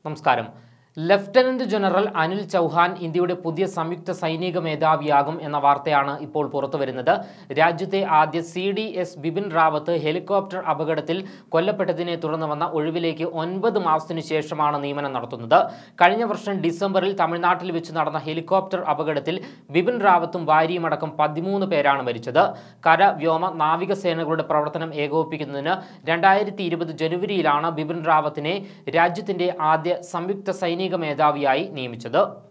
നമസ്കാരം lieutenant general Anil Chauhan ഇന്ത്യയുടെ പുതിയ സംയുക്ത സൈനിക മേധാവിയാകും എന്ന വാർത്തയാണ് ഇപ്പോൾ പുറത്തുവരുന്നത് രാജ്യത്തെ ആദ്യ C D S Bipin Rawat helicopter അപകടത്തിൽ കൊല്ലപ്പെട്ടതിനെ തുടർന്ന് വന്ന ഒഴിവിലേക്ക് ഒൻപത് മാസത്തിനു ശേഷമാണ് നിയമനം നടത്തുന്നത് കഴിഞ്ഞ വർഷം ഡിസംബറിൽ തമിഴ്നാട്ടിൽ വെച്ച് നടന്ന ഹെലികോപ്റ്റർ അപകടത്തിൽ ബിപിൻ റാവത്തും ഭാര്യയും അടക്കം പതിമൂന്ന് പേരാണ് മരിച്ചത് കര വ്യോമ നാവികസേനകളുടെ പ്രവർത്തനം ഏകോപിപ്പിക്കുന്നതിന് രണ്ടായിരത്തി ഇരുപത് ജനുവരിയിലാണ് ബിപിൻ റാവത്തിനെ രാജ്യത്തിന്റെ ആദ്യ സംയുക്ത സൈനിക മേധാവിയായി നിയമിച്ചത്